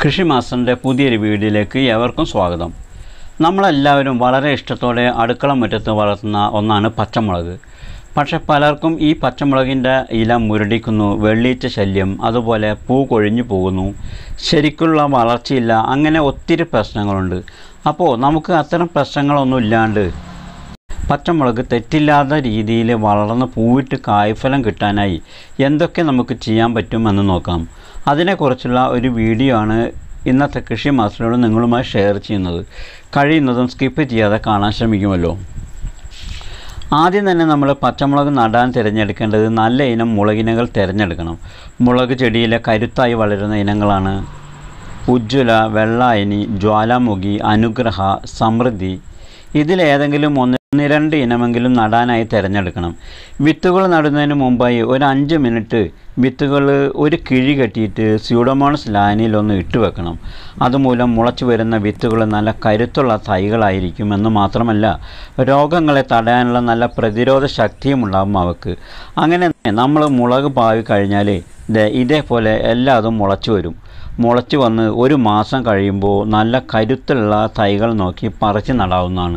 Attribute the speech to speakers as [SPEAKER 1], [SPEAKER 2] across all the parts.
[SPEAKER 1] കൃഷി മാസ്റ്ററിൻ്റെ പുതിയൊരു വീഡിയോയിലേക്ക് ഏവർക്കും സ്വാഗതം നമ്മളെല്ലാവരും വളരെ ഇഷ്ടത്തോടെ അടുക്കള മുറ്റത്ത് വളർത്തുന്ന ഒന്നാണ് പച്ചമുളക് പക്ഷെ പലർക്കും ഈ പച്ചമുളകിൻ്റെ ഇല മുരടിക്കുന്നു വെള്ളീച്ച ശല്യം അതുപോലെ പൂ കൊഴിഞ്ഞു പോകുന്നു ശരിക്കുള്ള വളർച്ചയില്ല അങ്ങനെ ഒത്തിരി പ്രശ്നങ്ങളുണ്ട് അപ്പോൾ നമുക്ക് അത്തരം പ്രശ്നങ്ങളൊന്നും ഇല്ലാണ്ട് പച്ചമുളക് തെറ്റില്ലാത്ത രീതിയിൽ വളർന്ന് പൂവിട്ട് കായ്ഫലം കിട്ടാനായി എന്തൊക്കെ നമുക്ക് ചെയ്യാൻ പറ്റുമെന്ന് നോക്കാം അതിനെക്കുറിച്ചുള്ള ഒരു വീഡിയോ ആണ് ഇന്നത്തെ കൃഷി മാസ്റ്ററോട് നിങ്ങളുമായി ഷെയർ ചെയ്യുന്നത് കഴിയുന്നതും സ്കിപ്പ് ചെയ്യാതെ കാണാൻ ശ്രമിക്കുമല്ലോ ആദ്യം തന്നെ നമ്മൾ പച്ചമുളക് നടാൻ തിരഞ്ഞെടുക്കേണ്ടത് നല്ല ഇനം മുളകിനകൾ തിരഞ്ഞെടുക്കണം മുളക് ചെടിയിലെ കരുത്തായി വളരുന്ന ഇനങ്ങളാണ് ഉജ്ജ്വല വെള്ളായനി ജ്വാലാമുഖി അനുഗ്രഹ സമൃദ്ധി ഇതിലേതെങ്കിലും ഒന്ന് ഒന്ന് രണ്ട് ഇനമെങ്കിലും നടാനായി തിരഞ്ഞെടുക്കണം വിത്തുകൾ നടുന്നതിന് മുമ്പായി ഒരു അഞ്ച് മിനിറ്റ് വിത്തുകൾ ഒരു കിഴി കെട്ടിയിട്ട് സ്യൂഡോമോണസ് ലായനിയിലൊന്ന് ഇട്ട് വെക്കണം അതുമൂലം മുളച്ചു വരുന്ന വിത്തുകൾ നല്ല കരുത്തുള്ള തൈകളായിരിക്കും എന്ന് മാത്രമല്ല രോഗങ്ങളെ തടയാനുള്ള നല്ല പ്രതിരോധ ശക്തിയും ഉണ്ടാകും അവക്ക് അങ്ങനെ നമ്മൾ മുളക് പാവി കഴിഞ്ഞാൽ ദേ ഇതേപോലെ എല്ലാതും മുളച്ചു വരും മുളച്ചു വന്ന് ഒരു മാസം കഴിയുമ്പോൾ നല്ല കരുത്തുള്ള തൈകൾ നോക്കി പറിച്ച് നടാവുന്നതാണ്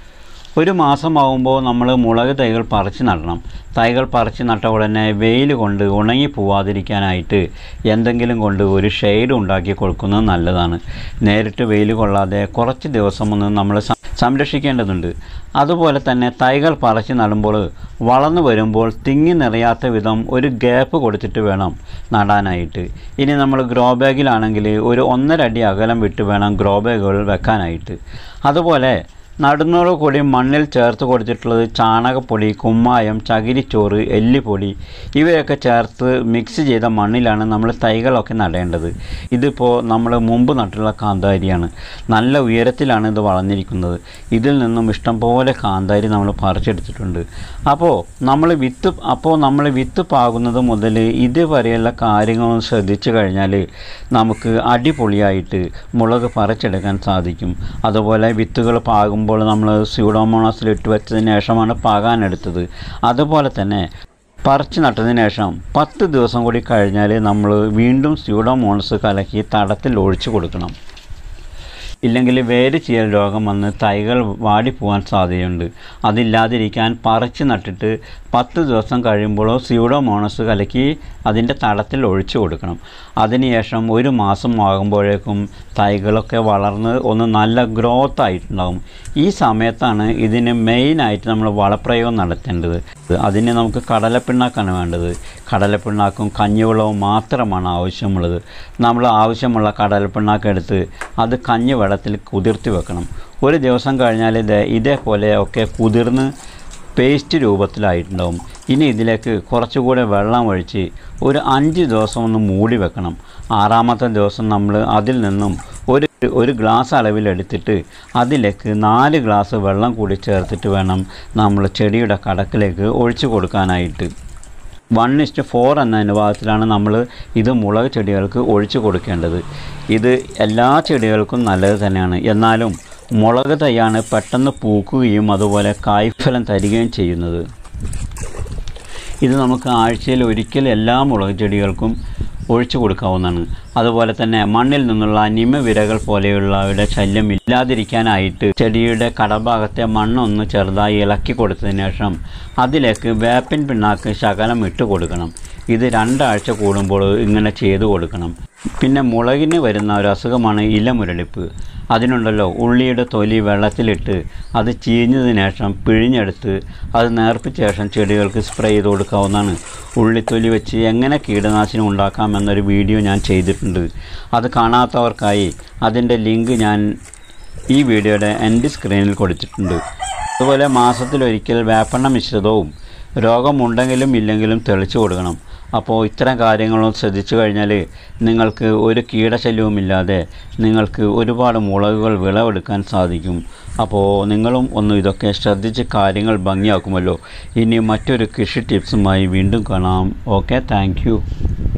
[SPEAKER 1] ഒരു മാസമാകുമ്പോൾ നമ്മൾ മുളക് തൈകൾ പറിച്ച് നടണം തൈകൾ പറിച്ച് നട്ട ഉടനെ വെയിൽ കൊണ്ട് ഉണങ്ങി പോവാതിരിക്കാനായിട്ട് എന്തെങ്കിലും കൊണ്ട് ഒരു ഷെയ്ഡ് ഉണ്ടാക്കി കൊടുക്കുന്നത് നല്ലതാണ് നേരിട്ട് വെയിൽ കൊള്ളാതെ കുറച്ച് ദിവസം ഒന്ന് നമ്മൾ സം- സംരക്ഷിക്കേണ്ടതുണ്ട് അതുപോലെ തന്നെ തൈകൾ പറിച്ച് നടുമ്പോൾ വളർന്നു വരുമ്പോൾ തിങ്ങി നിറയാത്ത വിധം ഒരു ഗ്യാപ്പ് കൊടുത്തിട്ട് വേണം നടാനായിട്ട് ഇനി നമ്മൾ ഗ്രോ ബാഗിലാണെങ്കിൽ ഒരു ഒന്നര അടി അകലം വിട്ട് വേണം ഗ്രോ ബാഗുകൾ വെക്കാനായിട്ട് അതുപോലെ നടുന്നോട് കൂടി മണ്ണിൽ ചേർത്ത് കൊടുത്തിട്ടുള്ളത് ചാണകപ്പൊടി കുമ്മായം ചകിരിച്ചോറ് എല്ലിപ്പൊടി ഇവയൊക്കെ ചേർത്ത് മിക്സ് ചെയ്ത മണ്ണിലാണ് നമ്മൾ തൈകളൊക്കെ നടേണ്ടത് ഇതിപ്പോൾ നമ്മൾ മുമ്പ് നട്ടുള്ള കാന്താരിയാണ് നല്ല ഉയരത്തിലാണ് ഇത് വളർന്നിരിക്കുന്നത് ഇതിൽ നിന്നും ഇഷ്ടംപോലെ കാന്താരി നമ്മൾ പറിച്ചെടുത്തിട്ടുണ്ട് അപ്പോൾ നമ്മൾ വിത്ത് അപ്പോൾ നമ്മൾ വിത്ത് പാകുന്നത് മുതൽ ഇതുവരെയുള്ള കാര്യങ്ങൾ ശ്രദ്ധിച്ചു കഴിഞ്ഞാൽ നമുക്ക് അടിപൊളിയായിട്ട് മുളക് പറിച്ചെടുക്കാൻ സാധിക്കും അതുപോലെ വിത്തുകൾ പാകുമ്പോൾ നമ്മൾ സ്യൂഡോമോണസിൽ ഇട്ട് വെച്ചതിന് ശേഷമാണ് പാകാനെടുത്തത് അതുപോലെ തന്നെ പറിച്ച് നട്ടതിന് ശേഷം പത്ത് ദിവസം കൂടി കഴിഞ്ഞാൽ നമ്മൾ വീണ്ടും സ്യൂഡോമോണസ് കലക്കി തടത്തിൽ ഒഴിച്ചു കൊടുക്കണം ഇല്ലെങ്കിൽ വേര് ചീയൽ രോഗം വന്ന് തൈകൾ വാടിപ്പോവാൻ സാധ്യതയുണ്ട് അതില്ലാതിരിക്കാൻ പറിച്ച് നട്ടിട്ട് പത്ത് ദിവസം കഴിയുമ്പോഴോ സ്യൂഡോമോണസ് കലക്കി അതിൻ്റെ തടത്തിൽ ഒഴിച്ചു കൊടുക്കണം അതിനുശേഷം ഒരു മാസം ആകുമ്പോഴേക്കും തൈകളൊക്കെ വളർന്ന് ഒന്ന് നല്ല ഗ്രോത്ത് ആയിട്ടുണ്ടാകും ഈ സമയത്താണ് ഇതിന് മെയിനായിട്ട് നമ്മൾ വളപ്രയോഗം നടത്തേണ്ടത് അതിന് നമുക്ക് കടലപ്പിണ്ണാക്കാണ് വേണ്ടത് കടലപ്പിണ്ണാക്കും കഞ്ഞിവെള്ളവും മാത്രമാണ് ആവശ്യമുള്ളത് നമ്മൾ ആവശ്യമുള്ള കടലപ്പിണ്ണാക്ക് എടുത്ത് അത് കഞ്ഞി വെള്ളത്തിൽ കുതിർത്തി വെക്കണം ഒരു ദിവസം കഴിഞ്ഞാൽ ഇത് ഇതേപോലെ ഒക്കെ കുതിർന്ന് പേസ്റ്റ് രൂപത്തിലായിട്ടുണ്ടാവും ഇനി ഇതിലേക്ക് കുറച്ചുകൂടെ വെള്ളം ഒഴിച്ച് ഒരു അഞ്ച് ദിവസം ഒന്ന് മൂടി വെക്കണം ആറാമത്തെ ദിവസം നമ്മൾ അതിൽ നിന്നും ഒരു ഒരു ഗ്ലാസ് അളവിലെടുത്തിട്ട് അതിലേക്ക് നാല് ഗ്ലാസ് വെള്ളം കൂടി ചേർത്തിട്ട് വേണം നമ്മൾ ചെടിയുടെ കടക്കിലേക്ക് ഒഴിച്ചു കൊടുക്കാനായിട്ട് വൺ ഇസ്റ്റ് ഫോർ എന്ന അനുപാതത്തിലാണ് നമ്മൾ ഇത് മുളക് ചെടികൾക്ക് ഒഴിച്ചു കൊടുക്കേണ്ടത് ഇത് എല്ലാ ചെടികൾക്കും നല്ലത് തന്നെയാണ് എന്നാലും മുളക് തൈയാണ് പെട്ടെന്ന് പൂക്കുകയും അതുപോലെ കായ്ഫലം തരികയും ചെയ്യുന്നത് ഇത് നമുക്ക് ആഴ്ചയിൽ ഒരിക്കൽ എല്ലാ മുളക് ചെടികൾക്കും ഒഴിച്ചു കൊടുക്കാവുന്നതാണ് അതുപോലെ തന്നെ മണ്ണിൽ നിന്നുള്ള നിമവിരകൾ പോലെയുള്ളവയുടെ ശല്യം ഇല്ലാതിരിക്കാനായിട്ട് ചെടിയുടെ കടഭാഗത്തെ മണ്ണൊന്ന് ചെറുതായി ഇളക്കി കൊടുത്തതിന് ശേഷം അതിലേക്ക് വേപ്പിൻ പിണ്ണാക്ക് ശകലം ഇട്ട് കൊടുക്കണം ഇത് രണ്ടാഴ്ച കൂടുമ്പോൾ ഇങ്ങനെ ചെയ്തു കൊടുക്കണം പിന്നെ മുളകിന് വരുന്ന ഒരു അസുഖമാണ് ഇലമുരടിപ്പ് അതിനുണ്ടല്ലോ ഉള്ളിയുടെ തൊലി വെള്ളത്തിലിട്ട് അത് ചീഞ്ഞതിന് ശേഷം പിഴിഞ്ഞെടുത്ത് അത് നേർപ്പിച്ച ശേഷം ചെടികൾക്ക് സ്പ്രേ ചെയ്ത് കൊടുക്കാവുന്നതാണ് ഉള്ളിത്തൊലി വെച്ച് എങ്ങനെ കീടനാശിനി ഉണ്ടാക്കാമെന്നൊരു വീഡിയോ ഞാൻ ചെയ്തിട്ടുണ്ട് അത് കാണാത്തവർക്കായി അതിൻ്റെ ലിങ്ക് ഞാൻ ഈ വീഡിയോയുടെ എൻ്റെ സ്ക്രീനിൽ കൊടുത്തിട്ടുണ്ട് അതുപോലെ മാസത്തിലൊരിക്കൽ വേപ്പെണ്ണ മിശ്രിതവും രോഗമുണ്ടെങ്കിലും ഇല്ലെങ്കിലും തെളിച്ചു കൊടുക്കണം അപ്പോൾ ഇത്തരം കാര്യങ്ങളും ശ്രദ്ധിച്ചു കഴിഞ്ഞാൽ നിങ്ങൾക്ക് ഒരു കീടശല്യവുമില്ലാതെ നിങ്ങൾക്ക് ഒരുപാട് മുളകുകൾ വിളവെടുക്കാൻ സാധിക്കും അപ്പോൾ നിങ്ങളും ഒന്ന് ഇതൊക്കെ ശ്രദ്ധിച്ച് കാര്യങ്ങൾ ഭംഗിയാക്കുമല്ലോ ഇനി മറ്റൊരു കൃഷി ടിപ്സുമായി വീണ്ടും കാണാം ഓക്കെ താങ്ക്